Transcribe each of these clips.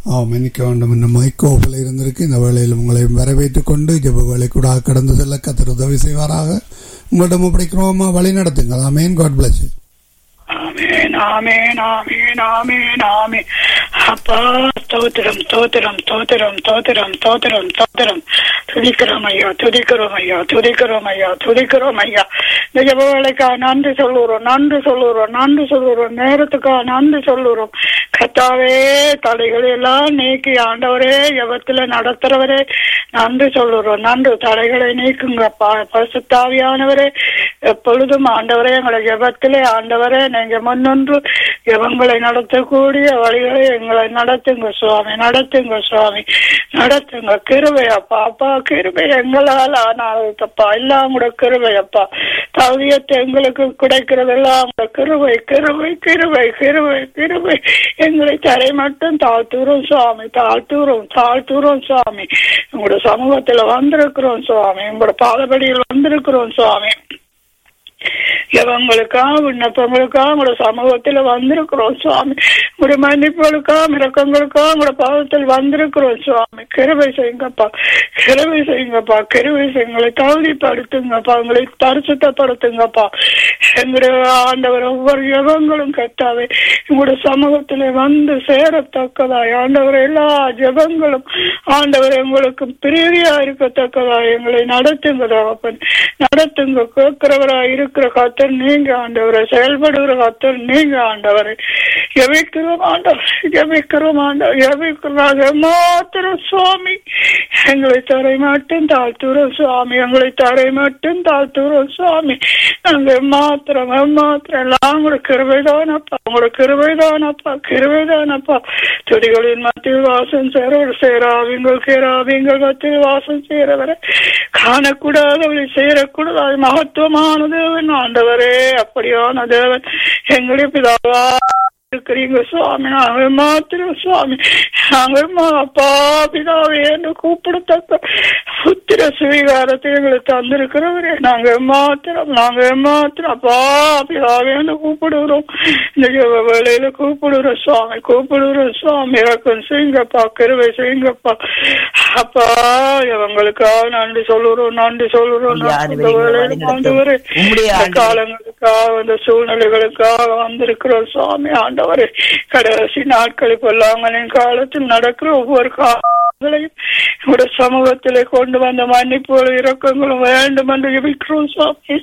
ஆம் மன்னிக்க வேண்டும் என்று மைக்கோவில் இருந்திருக்கு இந்த வேளையில் உங்களை வரவேற்றுக் கொண்டு ஜெப வேலை கூட கடந்து செல்ல கத்தர் உதவி செய்வாராக உங்களிடம் ஒப்படைக்கிறோமா வழி நடத்துங்க ஆமேன் காட் பிளஸ் ஆமேன் ஆமேன் ஆமேன் ஆமேன் ஆமேன் அப்பா ஸ்தோத்திரம் ஸ்தோத்திரம் ஸ்தோத்திரம் ஸ்தோத்திரம் ஸ்தோத்திரம் ஸ்தோத்திரம் துதிக்கிறோம் ஐயா துதிக்கிறோம் ஐயா துதிக்கிறோம் ஐயா துதிக்கிறோம் ஐயா இந்த ஜபவேளைக்கா நன்றி சொல்லுறோம் நன்றி சொல்லுறோம் நன்றி சொல்லுறோம் நேரத்துக்கா நன்றி சொல்லுறோம் கத்தாவே தடைகளை எல்லாம் நீக்கி ஆண்டவரே ஜபத்துல நடத்துறவரே நன்றி சொல்லுறோம் நன்றி தடைகளை நீக்குங்கப்பா பசுத்தாவியானவரே எப்பொழுதும் ஆண்டவரே எங்களை ஜபத்திலே ஆண்டவரே நீங்க முன்னொன்று ஜபங்களை நடத்தக்கூடிய வழிகளை எங்களை நடத்துங்க சுவாமி நடத்துங்க சுவாமி நடத்துங்க கிருபை அப்பா அப்பா கிருபை எங்களால் ஆனாப்பா எல்லாம் கூட கிருபை அப்பா தவியத்தை எங்களுக்கு கிடைக்கிறதெல்லாம் கூட கிருபை கிருபை கிருபை கிருபை கிருபை எங்களை தரை மட்டும் தாழ்த்தூரும் சுவாமி தாழ்த்தூரும் தாழ்த்தூரும் சுவாமி உங்களோட சமூகத்துல வந்திருக்கிறோம் சுவாமி உங்களோட பாதபடியில் வந்திருக்கிறோம் சுவாமி இவங்களுக்காக விண்ணப்பங்களுக்காக உங்களோட சமூகத்துல வந்திருக்கிறோம் சுவாமி உங்களுடைய மன்னிப்புகளுக்காக மிரக்கங்களுக்காக உங்களோட பாவத்தில் வந்திருக்கிறோம் சுவாமி கிருவை செய்யுங்கப்பா கிருவை செய்யுங்கப்பா கிருவை செய்யுங்களை தகுதிப்படுத்துங்கப்பா உங்களை தரிசுத்தப்படுத்துங்கப்பா எங்களுடைய ஆண்டவர் ஒவ்வொரு ஜபங்களும் கட்டாவே உங்களுடைய சமூகத்திலே வந்து சேரத்தக்கதாய் ஆண்டவர் எல்லா ஜபங்களும் ஆண்டவர் எங்களுக்கு பிரிவியா இருக்கத்தக்கதா எங்களை நடத்துங்க தகப்பன் நடத்துங்க கேட்கிறவரா இருக்கிற கத்தர் நீங்க ஆண்டவரை செயல்படுகிற கத்தர் நீங்க ஆண்டவரை எவைக்கிறோம் ஆண்டவர் எவைக்கிறோம் ஆண்டவர் எவைக்கிறோம் மாத்திரம் சுவாமி எங்களை தரை மட்டும் தாழ்த்துறோம் சுவாமி எங்களை தரை மட்டும் தாழ்த்துறோம் சுவாமி நாங்க மாத்திரம் மாத்திரம் எல்லாம் உங்களோட கிருபைதானப்பா உங்களோட கிருபைதானப்பா கிருபைதானப்பா துடிகளின் மத்தியில் வாசம் சேர சேராவிங்கள் கேராவிங்கள் மத்தியில் வாசம் சேரவரை காணக்கூடாதவளை சேரக்கூடாது மகத்துவமான தேவன் ஆண்டவரே அப்படியான தேவன் எங்களுடைய பிதாவா இருக்கிறீங்க சுவாமி நாங்கள் மாத்திரம் சுவாமி நாங்கள் அப்பா பிதாவே என்று கூப்பிடத்தக்க புத்திர சுவீகாரத்தை எங்களுக்கு தந்திருக்கிறவரே நாங்கள் மாத்திரம் நாங்கள் மாத்திரம் அப்பா பிதாவே என்று கூப்பிடுகிறோம் இந்த ஜெப வேலையில கூப்பிடுகிறோம் சுவாமி கூப்பிடுகிறோம் சுவாமி இறக்கம் செய்யுங்கப்பா கருவை செய்யுங்கப்பா அப்பா இவங்களுக்காக நன்றி சொல்லுறோம் நன்றி சொல்லுறோம் இந்த வேலையில ஆண்டவரே இந்த காலங்களுக்காக இந்த சூழ்நிலைகளுக்காக வந்திருக்கிறோம் சுவாமி ஆண்டவரே கடைசி நாட்களை பொல்லாங்கலின் காலத்தில் நடக்கிற ஒவ்வொரு காலங்களையும் உங்களுடைய சமூகத்திலே கொண்டு வந்த மன்னிப்புகளும் இறக்கங்களும் வேண்டும் என்று ஜபிக்கிறோம் சுவாமி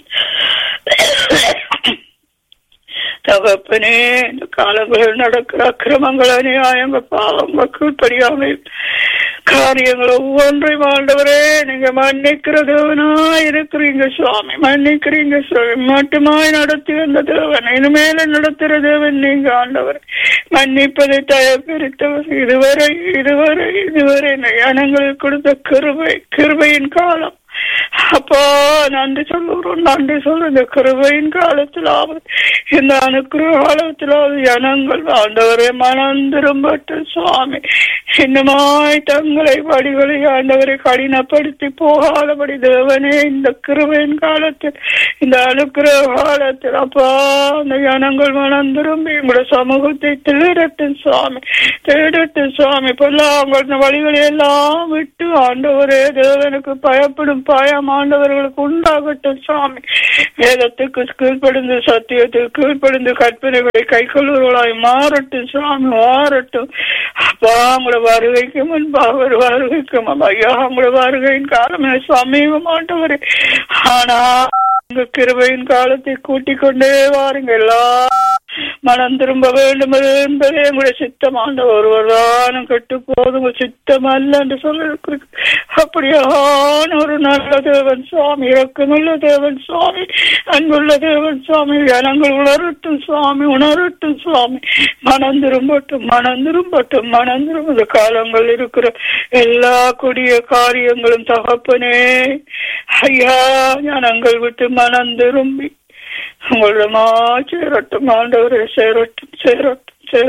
தகப்பனே இந்த காலங்களில் நடக்கிற அக்கிரமங்கள் அநியாயங்கள் பாவங்கள் கீழ்ப்படியாமல் காரியங்கள் ஒவ்வொன்றையும் ஆண்டவரே நீங்க மன்னிக்கிற தேவனா இருக்கிறீங்க சுவாமி மன்னிக்கிறீங்க சுவாமி மட்டுமாய் நடத்தி வந்த தேவன் இனிமேல நடத்துற தேவன் நீங்க ஆண்டவர் மன்னிப்பதை தயப்பிரித்தவர் இதுவரை இதுவரை இதுவரை ஜனங்களுக்கு கொடுத்த கிருபை கிருபையின் காலம் அப்பா நன்றி சொல்லுகிறோம் நன்றி சொல்ற இந்த கிருபையின் காலத்திலாவது இந்த அனுக்கிற காலத்திலாவது ஜனங்கள் ஆண்டவரை மனம் திரும்பட்டு சுவாமி இன்னமாய் தங்களை வழிகளை ஆண்டவரை கடினப்படுத்தி போகாதபடி தேவனே இந்த கிருபையின் காலத்தில் இந்த அனுக்கிற காலத்தில் அப்பா அந்த ஜனங்கள் மனம் திரும்பி உங்களோட சமூகத்தை தேடட்டும் சுவாமி தேடட்டும் சுவாmi இப்பெல்லாம் அவங்களோட வழிகளை எல்லாம் விட்டு ஆண்டவரே தேவனுக்கு பயப்படும் பயம் ஆண்டவர்களுக்கு உண்டாகட்டும் சுவாமி வேதத்துக்கு கீழ்ப்படிந்து சத்தியத்துக்கு கீழ்ப்படிந்து கற்பனைகளை கை கொள்வர்களாய் மாறட்டும் சுவாமி மாறட்டும் அப்பா உங்களோட வருகைக்கு முன்பாக ஒரு வருகைக்கு ஐயா உங்களோட வருகையின் காலம் சமீபம் ஆண்டவரே ஆனா உங்க கிருபையின் காலத்தை கூட்டிக் கொண்டே வாருங்க எல்லா மனம் திரும்ப வேண்டும் என்பதே உங்களுடைய சித்தமான ஒருவர்தானும் கெட்டு போதும் சித்தம் அல்ல என்று சொல்ல அப்படியான ஒரு நல்ல தேவன் சுவாமி இறக்கமுள்ள தேவன் சுவாமி அன்புள்ள தேவன் சுவாமி ஜனங்கள் உணரட்டும் சுவாமி உணரட்டும் சுவாமி மனம் திரும்பட்டும் மனம் திரும்பட்டும் மனம் திரும்ப காலங்கள் இருக்கிற எல்லா கொடிய காரியங்களும் தகப்பனே ஐயா ஜனங்கள் விட்டு மனம் திரும்பி உங்களிடமா சேரட்டும் ஆண்டவரே சேரட்டும் சேரட்டும் சேரட்டும்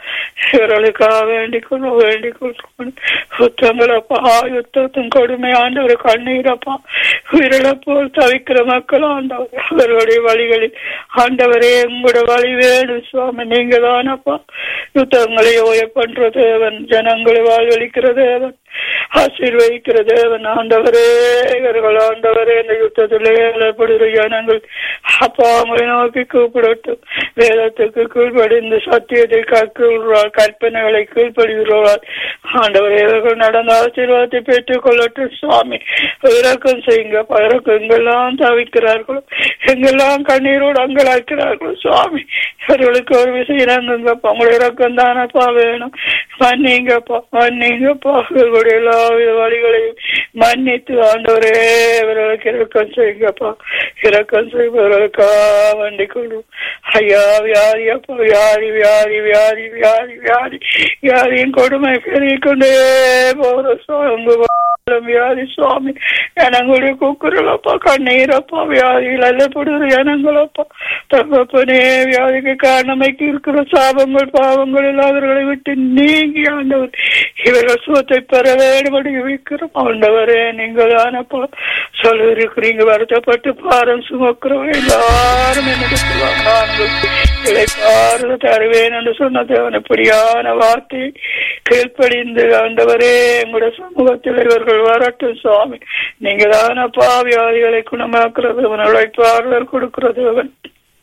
இவர்களுக்காக வேண்டிக் கொள்ள வேண்டிக் கொள்ளும் யுத்தங்களப்பா யுத்தத்தின் கொடுமை ஆண்டவர் கண்ணீரப்பா உயிரிழப்போல் தவிக்கிற மக்கள் ஆண்டவர் அவர்களுடைய வழிகளில் ஆண்டவரே உங்களோட வழி வேணும் சுவாமி நீங்க தானப்பா யுத்தங்களை ஓய பண்ற தேவன் ஜனங்களை வாழ்வழிக்கிற தேவன் ஆசீர்வதிக்கிற தேவன் ஆண்டவரே இவர்கள் ஆண்டவரே இந்த யுத்தத்திலே ஏற்படுகிற ஜனங்கள் அப்பா அவங்களை நோக்கி கூப்பிடட்டும் வேதத்துக்கு கீழ்ப்படிந்து சத்தியத்தை கற்கிறாள் கற்பனைகளை கீழ்ப்படுகிறாள் ஆண்டவரே இவர்கள் நடந்த ஆசீர்வாதத்தை பெற்றுக் கொள்ளட்டும் சுவாமி இறக்கம் செய்யுங்க இறக்கம் எங்கெல்லாம் தவிக்கிறார்களோ எங்கெல்லாம் கண்ணீரோடு அங்கலாக்கிறார்களோ சுவாமி இவர்களுக்கு ஒரு விஷயம் இறங்குங்கப்பா உங்களுடைய இறக்கம் தானப்பா வேணும் மன்னிங்கப்பா மன்னிங்கப்பா இவர்களுடைய எல்லா வித வழிகளையும் மன்னித்து ஆண்டவரே இவர்களுக்கு இறக்கம் செய்யுங்கப்பா இறக்கம் செய்பவர்களுக்காக வேண்டிக் கொள்ளும் ஐயா வியாதி அப்பா வியாதி வியாதி வியாதி வியாதி வியாதி வியாதியின் கொடுமை பெருகிக் கொண்டே போகிற சுவாமி வியாதி சுவாமி ஜனங்களுடைய கூக்குறலப்பா கண்ணீரப்பா வியாதிகள் அல்லப்படுகிற ஜனங்களப்பா தகப்பனே வியாதிக்கு காரணமைக்கு இருக்கிற சாபங்கள் பாவங்கள் இல்லாதவர்களை விட்டு நீங்கி ஆண்டவர் இவர்கள் சுகத்தை பெற வேண்டுபடி வைக்கிறோம் ஆண்டவரே நீங்கள் தானப்பா சொல்லிருக்கிறீங்க வருத்தப்பட்டு பாரம் சுமக்கிறோம் எல்லாரும் என்னிடத்தில் நாங்கள் இழைப்பாறு தருவேன் என்று சொன்ன தேவன் இப்படியான வார்த்தை கீழ்ப்படிந்து ஆண்டவரே எங்களுடைய சமூகத்தில் இவர்கள் வரட்டும் சுவாமி நீங்க தானப்பா வியாதிகளை குணமாக்குறது அவன் உழைப்பாளர் கொடுக்கிறது அவன்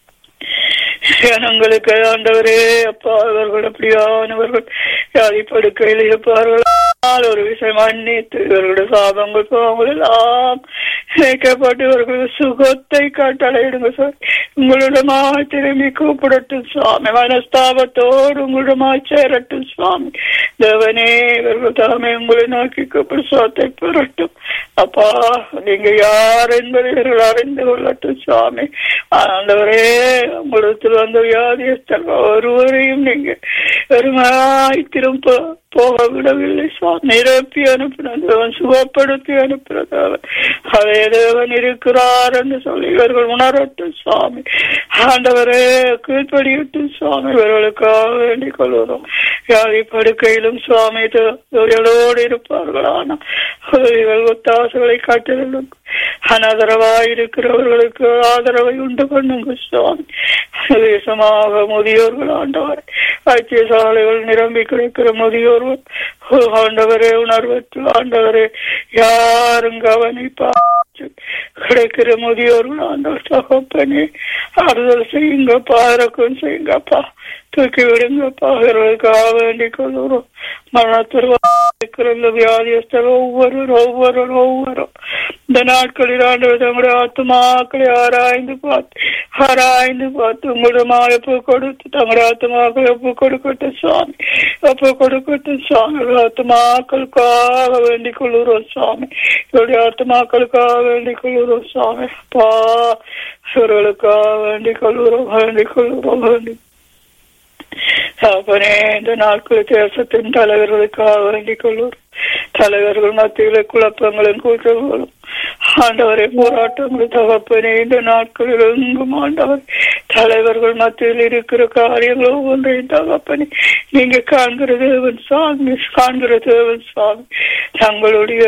ஜனங்களுக்கு ஆண்டவரே அப்பா அவர்கள் அப்படியானவர்கள் வியாதி படுக்கையில் இருப்பார்கள் ஒரு விஷயம் மன்னித்து இவர்களுடைய சாபங்கள் பாவங்கள் எல்லாம் இணைக்கப்பட்டு இவர்கள் சுகத்தை கட்டளையிடுங்க சார் உங்களிடமா திரும்பி கூப்பிடட்டும் சுவாமி மனஸ்தாபத்தோடு உங்களிடமா சேரட்டும் சுவாமி தேவனே இவர்கள் தாமே உங்களை நோக்கி கூப்பிடு சுகத்தை பெறட்டும் அப்பா நீங்க யார் என்பதை இவர்கள் அறிந்து கொள்ளட்டும் சுவாமி ஆண்டவரே உங்களுக்கு வந்த வியாதியஸ்தர் ஒருவரையும் நீங்க வெறுமாய் திரும்ப போக விடவில்லை சுவாமி நிரப்பி அனுப்பினதவன் சுகப்படுத்தி அனுப்பினதவன் அதே தேவன் இருக்கிறார் என்று சொல்லி இவர்கள் உணரட்டும் சுவாமி ஆண்டவரே கீழ்ப்படியட்டும் சுவாமி இவர்களுக்காக வேண்டிக் கொள்வதும் வியாதி படுக்கையிலும் சுவாமி தொழிலோடு இருப்பார்கள் ஆனால் இவர்கள் ஒத்தாசுகளை காட்டிலும் அனாதரவாய் இருக்கிறவர்களுக்கு ஆதரவை உண்டு பண்ணுங்க சுவாமி தேசமாக முதியோர்கள் ஆண்டவர் வைத்தியசாலைகள் நிரம்பி கிடைக்கிற முதியோர்கள் ஆண்டவரே உணர்வற்று ஆண்டவரே யாரும் கவனிப்பா கிடைக்கிற முதியோர்கள் ஆண்டவர் தகப்பனே ஆறுதல் செய்யுங்கப்பா இறக்கம் செய்யுங்கப்பா தூக்கி விடுங்கப்பா இவர்களுக்காக வேண்டிக் கொள்கிறோம் மரணத்தில் இருக்கிற வியாதியஸ்தர் ஒவ்வொரு ஒவ்வொரு ஒவ்வொரு இந்த நாட்களில் ஆண்டவர் தங்களுடைய ஆத்மாக்களை ஆராய்ந்து பார்த்து ஆராய்ந்து பார்த்து உங்களுடைய மாயப்பு கொடுத்து தங்களுடைய ஆத்மாக்களை ஒப்பு கொடுக்கட்டும் சுவாமி ஒப்பு கொடுக்கட்டும் சுவாமி ஆத்மாக்களுக்காக வேண்டிக் கொள்கிறோம் சுவாமி இவருடைய ஆத்மாக்களுக்காக வேண்டிக் கொள்கிறோம் சுவாமி அப்பா இவர்களுக்காக வேண்டிக் கொள்கிறோம் வேண்டிக் கொள்கிறோம் வேண்டி அப்பனே இந்த நாட்கள் தேசத்தின் தலைவர்களுக்காக வேண்டிக் கொள்வோம் தலைவர்கள் மத்தியில் குழப்பங்களும் கூட்டங்களும் ஆண்டவரை போராட்டங்கள் தகப்பனே இந்த நாட்களில் எங்கும் ஆண்டவர் தலைவர்கள் மத்தியில் இருக்கிற காரியங்கள் ஒவ்வொன்றையும் தகப்பனே நீங்க காண்கிற தேவன் சாமி காண்கிற தேவன் சாமி தங்களுடைய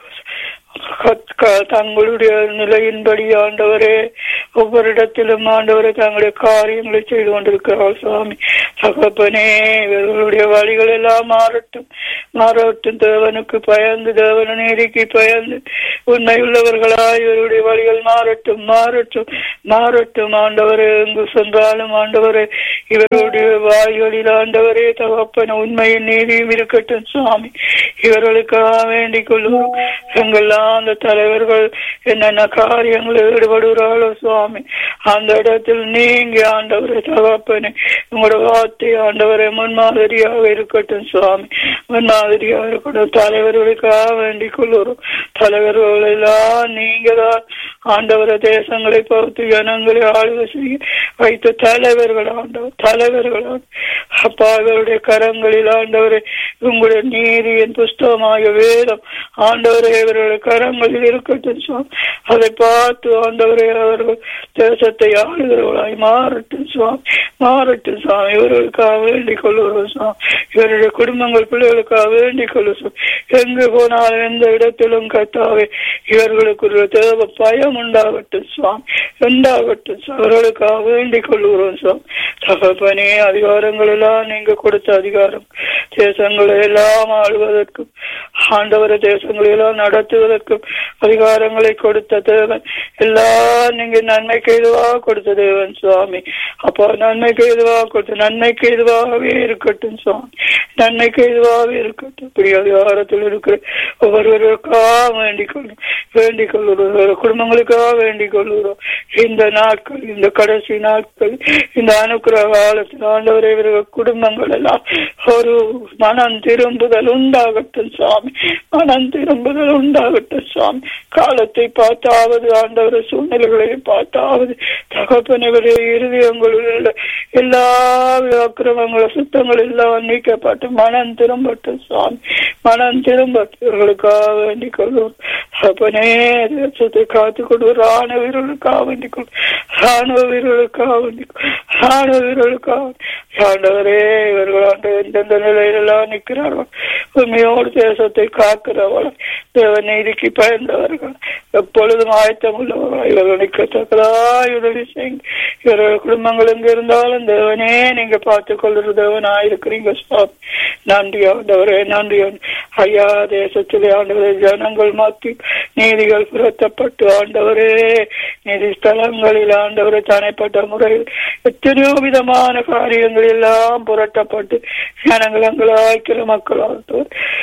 தங்களுடைய நிலையின்படி ஆண்டவரே ஒவ்வொரு இடத்திலும் ஆண்டவரை தங்களுடைய காரியங்களை செய்து கொண்டிருக்கிறார் சுவாமி தகப்பனே இவர்களுடைய வழிகள் எல்லாம் மாறட்டும் மாறட்டும் தேவனுக்கு பயந்து தேவன நீதிக்கு பயந்து உண்மை உள்ளவர்களாய் இவருடைய வழிகள் மாறட்டும் மாறட்டும் மாறட்டும் ஆண்டவரே எங்கு சென்றாலும் ஆண்டவரே இவருடைய வாய்களில் ஆண்டவரே தகப்பன உண்மையின் நீதியும் இருக்கட்டும் சுவாமி இவர்களுக்காக வேண்டிக் கொள்வோம் எங்கெல்லாம் அந்த தலைவர்கள் என்னென்ன காரியங்கள் ஈடுபடுகிறாளோ சுவாமி அந்த இடத்தில் நீங்க ஆண்டவரை தகப்பனே உங்களோட வார்த்தை ஆண்டவரை முன்மாதிரியாக இருக்கட்டும் சுவாமி முன்மாதிரியாக இருக்கட்டும் தலைவர்களுக்காக வேண்டிக் கொள்ளுறோம் தலைவர்கள் எல்லாம் நீங்க தான் ஆண்டவர தேசங்களை பொறுத்து ஜனங்களை ஆளுகை செய்ய வைத்த தலைவர்கள் ஆண்டவர் தலைவர்கள் அப்பா அவருடைய கரங்களில் ஆண்டவரை உங்களுடைய நீதியின் புஸ்தகமாக வேதம் ஆண்டவரை இவர்களுடைய கரங்களில் இருக்கட்டும் சுவாமி அதை பார்த்து ஆண்டவரே அவர்கள் தேசத்தை ஆளுகிறவர்களாய் மாறட்டும் சுவாமி மாறட்டும் சுவாமி இவர்களுக்காக வேண்டிக் கொள்ளுகிறோம் சுவாமி இவருடைய குடும்பங்கள் பிள்ளைகளுக்காக வேண்டிக் கொள்ளும் சுவாமி எங்கு போனாலும் எந்த இடத்திலும் கத்தாவே இவர்களுக்கு ஒரு தேவ பயம் உண்டாகட்டும் சுவாமி உண்டாகட்டும் சுவாமி. அவர்களுக்காக வேண்டிக் கொள்ளுகிறோம் சுவாமி தகப்பனே அதிகாரங்கள் எல்லாம் நீங்க கொடுத்த அதிகாரம் தேசங்களை எல்லாம் ஆளுவதற்கும் ஆண்டவர தேசங்களை எல்லாம் நடத்துவதற்கும் அதிகாரங்களை கொடுத்த தேவன் எல்லாம் நீங்க நன்மைக்கு எதுவாக கொடுத்த தேவன் சுவாமி அப்போ நன்மைக்கு எதுவாக கொடுத்த நன்மைக்கு எதுவாகவே இருக்கட்டும் சுவாமி நன்மைக்கு எதுவாகவே இருக்கட்டும் இப்படி அதிகாரத்தில் இருக்கிற ஒவ்வொருவருக்காக வேண்டிக் கொள்ளும் வேண்டிக் கொள்ளுகிறோம் குடும்பங்களுக்காக வேண்டிக் கொள்ளுகிறோம் இந்த நாட்கள் இந்த கடைசி நாட்கள் இந்த அனுக்கிற காலத்தில் ஆண்டவரை இவர்கள் குடும்பங்கள் எல்லாம் ஒரு மனம் திரும்புதல் உண்டாகட்டும் சுவாமி மனம் திரும்புதல் உண்டாகட்டும் சுவாமி காலத்தை பார்த்தாவது ஆண்டவர் சூழ்நிலைகளை பார்த்தாவது தகப்பனவரே இருதயங்களில் உள்ள எல்லா அக்கிரமங்களும் சுத்தங்கள் எல்லாம் நீக்கப்பட்டு மனம் திரும்பட்டும் சுவாமி மனம் திரும்பட்டும் இவர்களுக்காக வேண்டிக் கொள்வோம் அப்பனே தேசத்தை காத்துக் கொண்டு ராணுவ வீரர்களுக்காக வேண்டிக் கொள்வோம் ராணுவ வீரர்களுக்காக வேண்டிக் கொள்வோம் ராணுவ வீரர்களுக்காக ஆண்டவரே இவர்கள் ஆண்டு எந்தெந்த நிலையிலெல்லாம் நிற்கிறார்கள் உண்மையோடு தேசத்தை காக்கிறவர்கள் தேவ நீதிக்கு பயந்தவர்கள் எப்பொழுதும் ஆயத்தம் உள்ளவர்கள் இவர்கள் நிற்கத்தக்கதாய் உதவி செய்யுங்க இவர்கள் குடும்பங்கள் எங்க இருந்தாலும் தேவனே நீங்க பார்த்துக் கொள்கிற தேவனா இருக்கிறீங்க சுவாமி நன்றி ஆண்டவரே நன்றி ஆண்டவரே. ஐயா தேசத்திலே ஆண்டவரே ஜனங்கள் மாற்றி நீதிகள் புரட்டப்பட்டு ஆண்டவரே நீதி ஸ்தலங்களில் ஆண்டவரே தனிப்பட்ட முறையில் எத்தனையோ விதமான காரியங்கள் எல்லாம் புரட்டப்பட்டு ஜனங்கள் அங்கலாய்க்கிற மக்களாக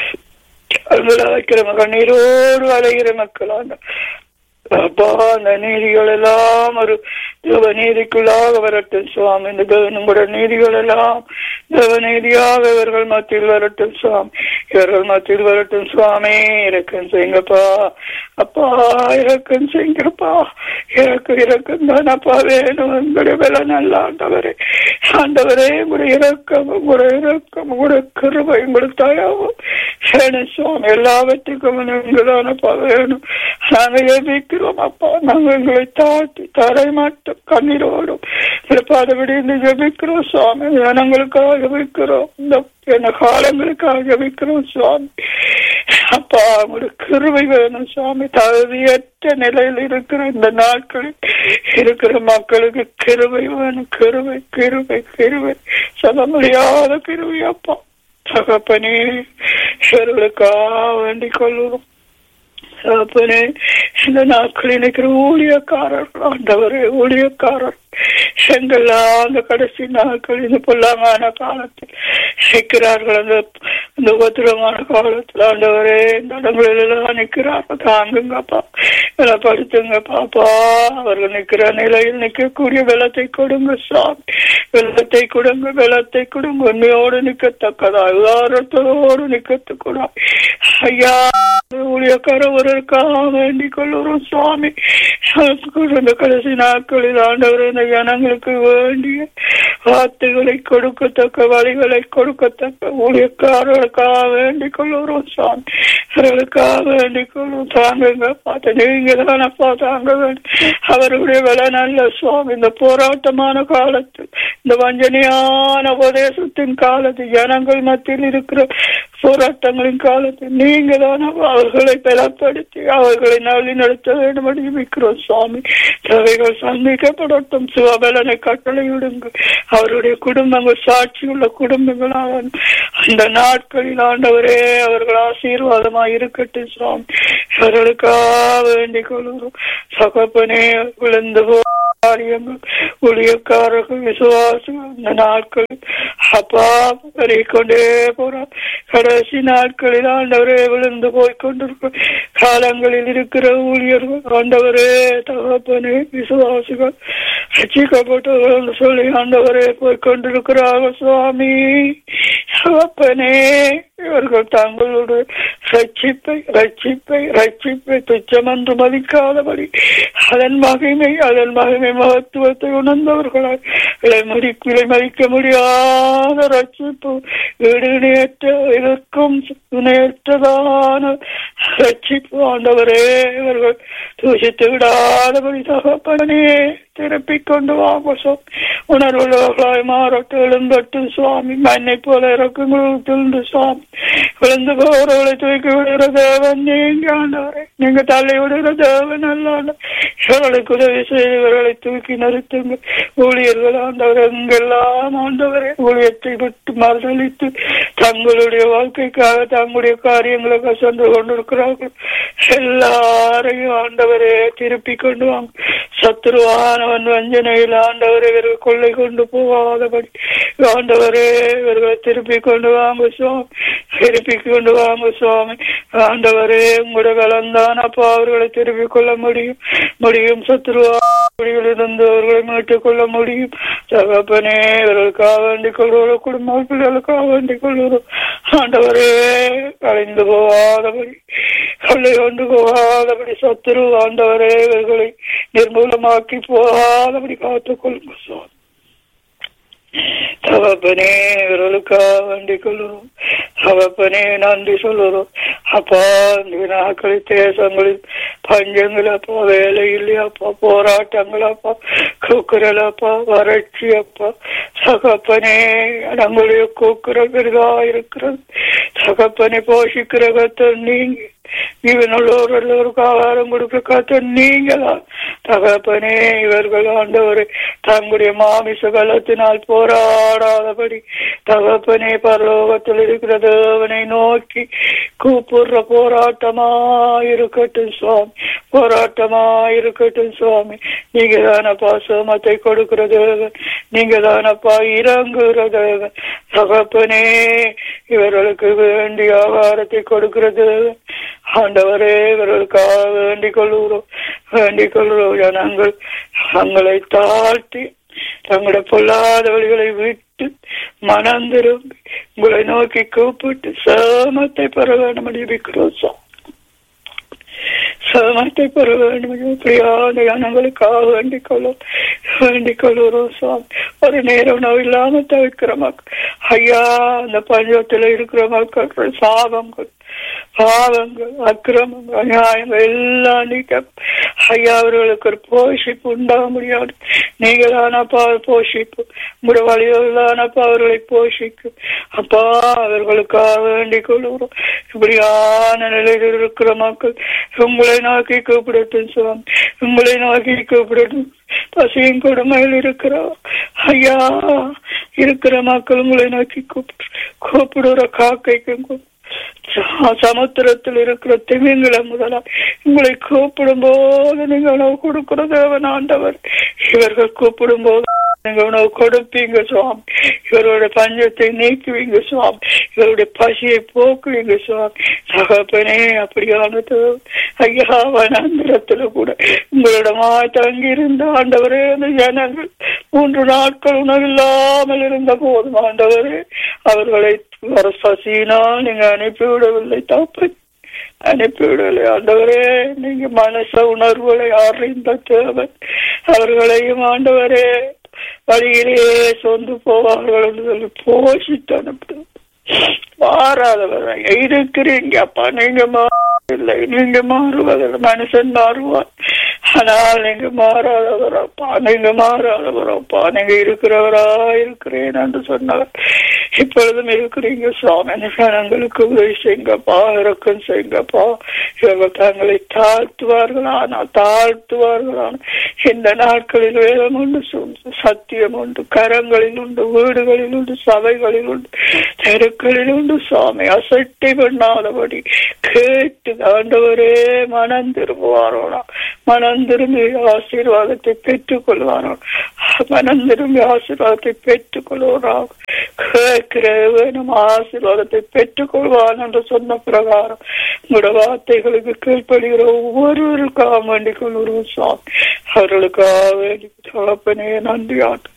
அங்கலாய்க்கிற மக்கள் நீரோடு அலைகிற மக்களாக அப்பா அந்த நீதிகள் எல்லாம் ஒரு தேவ நீதிக்குள்ளாக வரட்டும் சுவாமி இந்த தேவ- நம்முடைய நீதிகள் எல்லாம் தேவ நீதியாக இவர்கள் மத்தியில் வரட்டும் சுவாமி இவர்கள் மத்தியில் வரட்டும் சுவாமி இறக்கம் செய்யுங்கப்பா அப்பா இறக்கம் செய்யுங்கப்பா இறக்கம் இறக்கம் தானப்பா வேணும் உங்களுடைய விலை நல்ல ஆண்டவரே ஆண்டவரே உங்களுடைய இறக்கம் உங்களுடைய இறக்கம் உங்களுடைய கிருபை உங்களுக்கு தயாவும் வேணும் சுவாமி எல்லாவற்றுக்கும் நீங்களானப்பா வேணும் நாங்க ஜெபிக்கிறோம் அப்பா நாங்க எங்களை தாழ்த்தி தரை மாட்டோம் கண்ணீரோடும் பாதபடி இந்த ஜெபிக்கிறோம் சுவாமி ஜனங்களுக்காக ஜெபிக்கிறோம் இந்த என்ன காலங்களுக்காக ஜெபிக்கிறோம் சுவாமி அப்பா உங்களுக்கு கிருபை வேணும் சுவாமி தகுதியற்ற நிலையில் இருக்கிற இந்த நாட்களில் இருக்கிற மக்களுக்கு கிருபை வேணும் கிருபை கிருபை கிருபை சொல்ல முடியாத கிருபை அப்பா தகப்பனே இவர்களுக்காக வேண்டிக் கொள்ளுவோம் தகப்பனே இந்த நாட்களில் இருக்கிற ஊழியக்காரர்கள் ஆண்டவரே ஊழியக்காரர் எங்கெல்லாம் அந்த கடைசி நாட்கள் இந்த பொல்லாமான காலத்தில் நிற்கிறார்கள் அந்த இந்த உபத்திரமான காலத்தில் ஆண்டவரே இந்த இடங்களில் எல்லாம் நிற்கிறார்கள் தாங்குங்கப்பா படுத்துங்க பாப்பா அவர்கள் நிற்கிற நிலையில் நிற்கக்கூடிய வெள்ளத்தை கொடுங்க சாமி வெள்ளத்தை கொடுங்க வெள்ளத்தை கொடுங்க உண்மையோடு நிற்கத்தக்கதா உதாரணத்தோடு நிற்கத்தக்கூடா ஐயா ஊழியக்கார ஒருவருக்காக வேண்டிக் கொள்ளுறோம் சுவாமி இந்த கடைசி நாட்களில் ஆண்டவர் இந்த ஜனங்களுக்கு வேண்டிய வார்த்தைகளை கொடுக்கத்தக்க வழிகளை கொடுக்கத்தக்க ஊழியக்காரர்களுக்காக வேண்டிக் கொள்ளுறோம் சுவாமி அவர்களுக்காக வேண்டிக் கொள்ளும் தாங்குங்க பார்த்து நீங்க தானப்பா தாங்க வேண்டும் அவருடைய விலை நல்ல சுவாமி இந்த போராட்டமான காலத்தில் இந்த வஞ்சனையான உபதேசத்தின் காலத்தில் ஜனங்கள் மத்தியில் இருக்கிற போராட்டங்களின் காலத்தில் நீங்க தானே அவர்களை பலப்படுத்தி அவர்களை நலி நடத்த வேண்டும் என்று ஜெபிக்கிறோம் சுவாமி தேவைகள் சந்திக்கப்படட்டும் சிவபலனை கட்டளையிடுங்க அவருடைய குடும்பங்கள் சாட்சியுள்ள குடும்பங்களாக அந்த நாட்களில் ஆண்டவரே அவர்கள் ஆசீர்வாதமாக இருக்கட்டும் சுவாமி அவர்களுக்காக வேண்டிக் கொள்கிறோம் சகப்பனே விழுந்து போ காரியங்கள் ஊழியக்காரர்கள் விசுவாசம் இந்த நாட்கள் அப்பா கொண்டே போறார் கடைசி நாட்களில் ஆண்டவரே விழுந்து போய் கொண்டிருக்கும் காலங்களில் இருக்கிற ஊழியர்கள் ஆண்டவரே தகப்பனே விசுவாசிகள் ரசிக்கப்பட்டவர்கள் சொல்லி ஆண்டவரே போய் கொண்டிருக்கிறார்கள் சுவாமி தகப்பனே இவர்கள் தங்களுடைய ரட்சிப்பை ரட்சிப்பை ரட்சிப்பை துச்சம் என்று மதிக்காதபடி அதன் மகிமை அதன் மகிமை மகத்துவத்தை உணர்ந்தவர்களால் விலை மதி விலை மதிக்க முடியாத ரட்சிப்பு ஈடு இணையற்ற இதற்கும் இணையற்றதான ரட்சிப்பு ஆண்டவரே இவர்கள் தூசித்து விடாதபடி தகப்பனே திருப்பிக் கொண்டு வாங்க சுவாமி உணர்வுள்ளவர்களாய் மாறட்டும் எழுந்தட்டும் சுவாமி மண்ணை போல இறக்குங்கள் திருந்து சுவாமி விழுந்து போறவர்களை தூக்கி விடுகிற தேவன் நீங்க ஆண்டவரே நீங்க தள்ளி விடுகிற தேவன் அல்ல இவர்களுக்கு உதவி செய்து இவர்களை தூக்கி நிறுத்துங்க ஊழியர்கள் ஆண்டவர் எங்கெல்லாம் ஆண்டவரே ஊழியத்தை விட்டு மறுதளித்து தங்களுடைய வாழ்க்கைக்காக தங்களுடைய காரியங்களுக்கு சென்று கொண்டிருக்கிறார்கள் எல்லாரையும் ஆண்டவரே திருப்பி கொண்டு வாங்க சத்துருவானவன் வஞ்சனையில் ஆண்டவரை இவர்கள் கொள்ளை கொண்டு போகாதபடி ஆண்டவரே இவர்களை திருப்பி கொண்டு வாங்க சுவாமி திருப்பி கொண்டு வாங்க சுவாமி ஆண்டவரே உங்களுடைய கலந்தான் அப்பா அவர்களை திருப்பி கொள்ள முடியும் முடியும் சத்துருவா இருந்து அவர்களை மீட்டுக் கொள்ள முடியும் தகப்பனே இவர்களுக்காக வேண்டிக் கொள்கிறோம் குடும்ப பிள்ளைகளுக்காக வேண்டிக் கொள்கிறோம் ஆண்டவரே கலைந்து போகாதபடி கொள்ளை கொண்டு போகாதபடி சத்துரு ஆண்டவரே இவர்களை நிர்மூலமாக்கி போகாதபடி காத்துக் கொள்ளுங்க சுவாமி தகப்பனே இவர்களுக்காக வேண்டிக் கொள்கிறோம் தகப்பனே நன்றி சொல்லுறோம் அப்பா இந்த நாட்களில் தேசங்களில் பஞ்சங்கள் அப்பா வேலை இல்லையாப்பா போராட்டங்கள் அப்பா கூக்குரல் அப்பா வறட்சி அப்பா தகப்பனே நம்முடைய கூக்குரல் பெரிதா இருக்கிறது தகப்பனை போஷிக்கிற கத்தர் நீங்க இவனுள்ளோர் எல்லோருக்கும் ஆகாரம் கொடுக்க கத்த நீங்களா தகப்பனே இவர்கள் ஆண்டவர் தங்களுடைய மாமிச பலத்தினால் போராடாதபடி தகப்பனே பரலோகத்தில் இருக்கிற தேவனை நோக்கி கூப்பிடுற போராட்டமா இருக்கட்டும் சுவாமி போராட்டமா இருக்கட்டும் சுவாமி நீங்க தானப்பா சோமத்தை கொடுக்கிற தேவன் நீங்க தானப்பா இறங்குகிற தேவன் தகப்பனே இவர்களுக்கு வேண்டிய ஆகாரத்தை கொடுக்கிற தேவன் ஆண்டவரே இவர்களுக்காக வேண்டிக் கொள்கிறோம் வேண்டிக் கொள்கிறோம் ஜனங்கள் தங்களை தாழ்த்தி தங்களுடைய பொல்லாத வழிகளை விட்டு மனம் திரும்பி உங்களை நோக்கி கூப்பிட்டு சேமத்தை பெற வேண்டும் அறிவிக்கிறோம் சார் சேமத்தை பெற வேண்டும் இப்படியான ஜனங்களுக்காக வேண்டிக் கொள்ளும் வேண்டிக் கொள்ளுறோம் சுவாமி ஒரு நேரம் உணவு இல்லாம தவிர்க்கிற மக்கள் ஐயா அந்த பஞ்சத்துல இருக்கிற மக்கள் சாபங்கள் பாவங்கள் அக்கிரமங்கள் அநியாயங்கள் எல்லாம் நீக்க ஐயா அவர்களுக்கு ஒரு போஷிப்பு உண்டாக முடியாது நீங்களானப்பா போஷிப்பு உங்களுடைய வழிகளானப்பா அவர்களை போஷிக்கும் அப்பா அவர்களுக்காக வேண்டிக் கொள்கிறோம் இப்படியான நிலையில் இருக்கிற மக்கள் உங்களை நோக்கி கூப்பிடட்டும் சுவாமி உங்களை நோக்கி கூப்பிடட்டும் பசியும் கொடுமையில் இருக்கிறோம் ஐயா இருக்கிற மக்கள் உங்களை நோக்கி கூப்பிடு கூப்பிடுற காக்கைக்கும் கூப்பிடு சமுத்திரத்தில் இருக்கிற திமிங்களை முதலா உங்களை கூப்பிடும் போது நீங்க உணவு கொடுக்கிற தேவன் ஆண்டவர் இவர்கள் கூப்பிடும் போது நீங்க உணவு கொடுப்பீங்க சுவாமி இவருடைய பஞ்சத்தை நீக்குவீங்க சுவாமி இவருடைய பசியை போக்குவீங்க சுவாமி தகப்பனே அப்படியானது ஐயா வனாந்திரத்துல கூட உங்களிடமா தங்கி இருந்த ஆண்டவரே அந்த ஜனங்கள் மூன்று நாட்கள் உணவில்லாமல் இருந்த போதும் ஆண்டவரே அவர்களை வர பசியினால் நீங்க அனுப்பிவிடவில்லை தப்பு அனுப்பிவிடவில்லை ஆண்டவரே நீங்க மனச உணர்வுகளை அறிந்த தேவன் அவர்களையும் ஆண்டவரே வழியிலேயே சொந்து போவார்கள் என்று சொல்லி போஷித்து அனுப்பு மாறாதவர் இருக்கிறீங்க அப்பா நீங்க மாறவில்லை நீங்க மாறுவதில்லை மனுஷன் மாறுவான் ஆனால் நீங்க மாறாதவரப்பா நீங்க மாறாதவரப்பா நீங்க இருக்கிறவரா இருக்கிறேன் என்று சொன்னவர் இப்பொழுதும் இருக்கிறீங்க சுவாமி ஜனங்களுக்கு உதவி செய்யுங்கப்பா இறக்கம் செய்யுங்கப்பா இவர்கள் தங்களை தாழ்த்துவார்கள் ஆனால் தாழ்த்துவார்கள் ஆனால் இந்த நாட்களில் வேதம் உண்டு சத்தியம் உண்டு கரங்களில் உண்டு வீடுகளில் உண்டு சபைகளில் உண்டு தெருக்களில் உண்டு சுவாமி அசட்டை பண்ணாதபடி கேட்டு ஆண்டவரே மனம் திரும்புவாரோனா மனம் திரும்பி ஆசீர்வாதத்தை பெற்றுக் கொள்வாரோ மனம் திரும்பி ஆசீர்வாதத்தை பெற்றுக் கொள்வாராக கேட்கிற வேணும் ஆசீர்வாதத்தை பெற்றுக் கொள்வான் என்று சொன்ன பிரகாரம் உங்களோட வார்த்தைகளுக்கு கீழ்ப்படுகிற ஒவ்வொருவருக்காக வேண்டிக் கொள்கிறோம் சுவாமி அவர்களுக்காக வேண்டி தகப்பனே நன்றி ஆட்டு